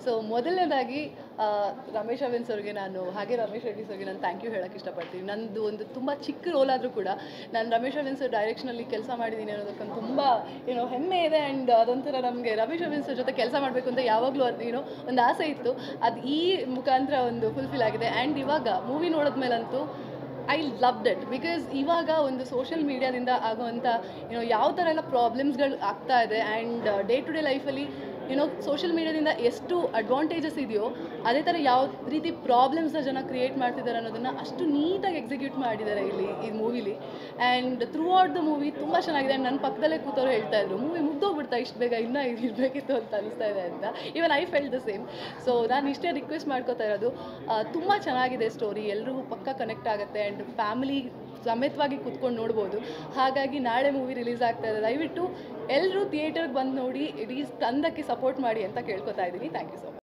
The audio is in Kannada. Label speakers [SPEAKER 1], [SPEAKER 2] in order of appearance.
[SPEAKER 1] ಸೊ ಮೊದಲನೇದಾಗಿ ಆ, ರಮೇಶ್ ಅವೆನ್ಸ್ ಅವ್ರಿಗೆ ನಾನು ಹಾಗೆ ರಮೇಶ್ ರೆಡ್ಡಿ ಸರ್ಗೆ ನಾನು ಥ್ಯಾಂಕ್ ಯು ಹೇಳೋಕ್ಕೆ ಇಷ್ಟಪಡ್ತೀನಿ ನಂದು ಒಂದು ತುಂಬ ಚಿಕ್ಕ ರೋಲ್ ಆದರೂ ಕೂಡ ನಾನು ರಮೇಶ್ ಅವೆನ್ಸ್ ಡೈರೆಕ್ಷನಲ್ಲಿ ಕೆಲಸ ಮಾಡಿದ್ದೀನಿ ಅನ್ನೋದಕ್ಕೆ ತುಂಬ ಏನೋ ಹೆಮ್ಮೆ ಇದೆ ಆ್ಯಂಡ್ ಅದೊಂಥರ ನಮಗೆ ರಮೇಶ್ ಅವೆನ್ಸ್ ಜೊತೆ ಕೆಲಸ ಮಾಡಬೇಕು ಅಂತ ಯಾವಾಗಲೂ ಅದು ಏನೋ ಒಂದು ಆಸೆ ಇತ್ತು ಅದು ಈ ಮುಖಾಂತರ ಒಂದು ಫುಲ್ಫಿಲ್ ಆಗಿದೆ ಆ್ಯಂಡ್ ಇವಾಗ ಮೂವಿ ನೋಡಿದ್ಮೇಲಂತೂ ಐ ಲವ್ಡ್ ಇಟ್ ಬಿಕಾಸ್ ಇವಾಗ ಒಂದು ಸೋಷಿಯಲ್ ಮೀಡಿಯಾದಿಂದ ಆಗುವಂಥ ಏನೋ ಯಾವ ಥರ ಎಲ್ಲ ಪ್ರಾಬ್ಲಮ್ಸ್ಗಳು ಆಗ್ತಾ ಇದೆ ಆ್ಯಂಡ್ ಡೇ ಟು ಡೇ ಲೈಫಲ್ಲಿ ಏನೋ ಸೋಷಿಯಲ್ ಮೀಡಿಯಾದಿಂದ ಎಷ್ಟು ಅಡ್ವಾಂಟೇಜಸ್ ಇದೆಯೋ ಅದೇ ಥರ ಯಾವ ರೀತಿ ಪ್ರಾಬ್ಲಮ್ಸ್ನ ಜನ ಕ್ರಿಯೇಟ್ ಮಾಡ್ತಿದ್ದಾರೆ ಅನ್ನೋದನ್ನು ಅಷ್ಟು ನೀಟಾಗಿ ಎಕ್ಸಿಕ್ಯೂಟ್ ಮಾಡಿದ್ದಾರೆ ಇಲ್ಲಿ ಈ ಮೂವಿಲಿ and throughout the movie ತುಂಬ ಚೆನ್ನಾಗಿದೆ ಆ್ಯಂಡ್ ನನ್ನ ಪಕ್ಕದಲ್ಲೇ ಕೂತವ್ರು ಹೇಳ್ತಾ ಇದ್ರು ಮೂವಿ ಮುಗ್ದೋಗ್ಬಿಡ್ತಾ ಇಷ್ಟು ಬೇಗ ಇನ್ನೂ ಇದು ಇರಬೇಕಿತ್ತು ಅಂತ ಅನಿಸ್ತಾ ಇದೆ ಅಂತ even I felt the same so ನಾನು ಇಷ್ಟೇ ರಿಕ್ವೆಸ್ಟ್ ಮಾಡ್ಕೋತಾ ಇರೋದು ತುಂಬ ಚೆನ್ನಾಗಿದೆ ಸ್ಟೋರಿ ಎಲ್ರಿಗೂ ಪಕ್ಕ ಕನೆಕ್ಟ್ ಆಗುತ್ತೆ ಆ್ಯಂಡ್ ಫ್ಯಾಮಿಲಿ ಸಮೇತವಾಗಿ ಕೂತ್ಕೊಂಡು ನೋಡ್ಬೋದು ಹಾಗಾಗಿ ನಾಳೆ ಮೂವಿ ರಿಲೀಸ್ ಆಗ್ತಾ ಇದೆ ದಯವಿಟ್ಟು ಎಲ್ಲರೂ ಥಿಯೇಟರ್ಗೆ ಬಂದು ನೋಡಿ ಇಡೀ ತಂದಕ್ಕೆ ಸಪೋರ್ಟ್ ಮಾಡಿ ಅಂತ ಕೇಳ್ಕೊತಾ ಇದ್ದೀನಿ ಥ್ಯಾಂಕ್ ಯು ಸೊ ಮಚ್